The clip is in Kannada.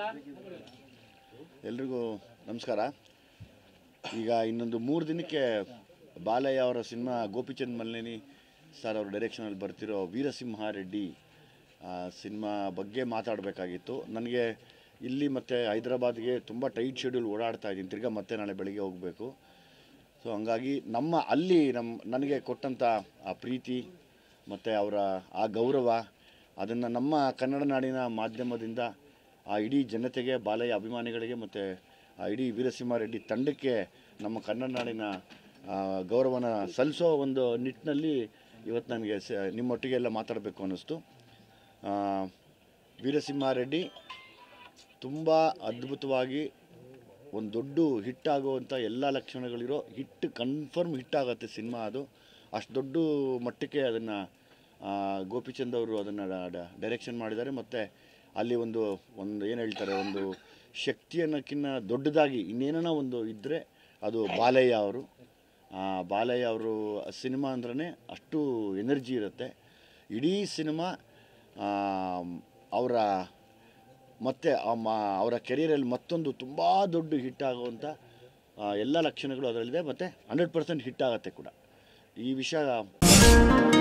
ಎಲ್ರಿಗೂ ನಮಸ್ಕಾರ ಈಗ ಇನ್ನೊಂದು ಮೂರು ದಿನಕ್ಕೆ ಬಾಲಯ್ಯ ಅವರ ಸಿನಿಮಾ ಗೋಪಿಚಂದ್ ಮಲ್ಲೇನಿ ಸರ್ ಅವ್ರ ಡೈರೆಕ್ಷನಲ್ಲಿ ಬರ್ತಿರೋ ವೀರಸಿಂಹ ರೆಡ್ಡಿ ಆ, ಸಿನಿಮಾ ಬಗ್ಗೆ ಮಾತಾಡಬೇಕಾಗಿತ್ತು ನನಗೆ ಇಲ್ಲಿ ಮತ್ತು ಹೈದರಾಬಾದ್ಗೆ ತುಂಬ ಟೈಟ್ ಶೆಡ್ಯೂಲ್ ಓಡಾಡ್ತಾ ಇದ್ದೀನಿ ತಿರ್ಗಾ ಮತ್ತೆ ನಾಳೆ ಬೆಳಿಗ್ಗೆ ಹೋಗಬೇಕು ಸೊ ಹಂಗಾಗಿ ನಮ್ಮ ಅಲ್ಲಿ ನಮ್ಮ ನನಗೆ ಕೊಟ್ಟಂಥ ಆ ಪ್ರೀತಿ ಮತ್ತು ಅವರ ಆ ಗೌರವ ಅದನ್ನು ನಮ್ಮ ಕನ್ನಡ ನಾಡಿನ ಮಾಧ್ಯಮದಿಂದ ಆ ಇಡೀ ಜನತೆಗೆ ಬಾಲಯ್ಯ ಅಭಿಮಾನಿಗಳಿಗೆ ಮತ್ತು ಆ ಇಡೀ ವೀರಸಿಂಹ ರೆಡ್ಡಿ ತಂಡಕ್ಕೆ ನಮ್ಮ ಕನ್ನಡ ನಾಡಿನ ಆ, ಗೌರವನ ಸಲ್ಲಿಸೋ ಒಂದು ನಿಟ್ಟಿನಲ್ಲಿ ಇವತ್ತು ನನಗೆ ಸ ನಿಮ್ಮೊಟ್ಟಿಗೆ ಎಲ್ಲ ಮಾತಾಡಬೇಕು ಅನ್ನಿಸ್ತು ಆ, ವೀರಸಿಂಹ ರೆಡ್ಡಿ ತುಂಬ ಅದ್ಭುತವಾಗಿ ಒಂದು ದೊಡ್ಡ ಹಿಟ್ ಆಗುವಂಥ ಎಲ್ಲ ಲಕ್ಷಣಗಳಿರೋ ಹಿಟ್ ಕನ್ಫರ್ಮ್ ಹಿಟ್ ಆಗುತ್ತೆ ಸಿನಿಮಾ ಅದು ಅಷ್ಟು ದೊಡ್ಡ ಮಟ್ಟಕ್ಕೆ ಅದನ್ನು ಗೋಪಿಚಂದ್ ಅವರು ಅದನ್ನು ಡೈರೆಕ್ಷನ್ ಮಾಡಿದ್ದಾರೆ ಮತ್ತು ಅಲ್ಲಿ ಒಂದು ಒಂದು ಏನು ಹೇಳ್ತಾರೆ ಒಂದು ಶಕ್ತಿ ಅನ್ನೋಕ್ಕಿಂತ ದೊಡ್ಡದಾಗಿ ಇನ್ನೇನೋ ಒಂದು ಇದ್ದರೆ ಅದು ಬಾಲಯ್ಯ ಅವರು ಆ, ಬಾಲಯ್ಯ ಅವರು ಸಿನಿಮಾ ಅಂದ್ರೆ ಅಷ್ಟು ಎನರ್ಜಿ ಇರುತ್ತೆ ಇಡೀ ಸಿನಿಮಾ ಅವರ ಮತ್ತು ಅವರ ಕೆರಿಯರಲ್ಲಿ ಮತ್ತೊಂದು ತುಂಬ ದೊಡ್ಡ ಹಿಟ್ ಆಗುವಂಥ ಆ, ಎಲ್ಲ ಲಕ್ಷಣಗಳು ಅದರಲ್ಲಿದೆ ಮತ್ತು ಹಂಡ್ರೆಡ್ ಪರ್ಸೆಂಟ್ ಹಿಟ್ ಆಗುತ್ತೆ ಕೂಡ ಈ ವಿಷಯ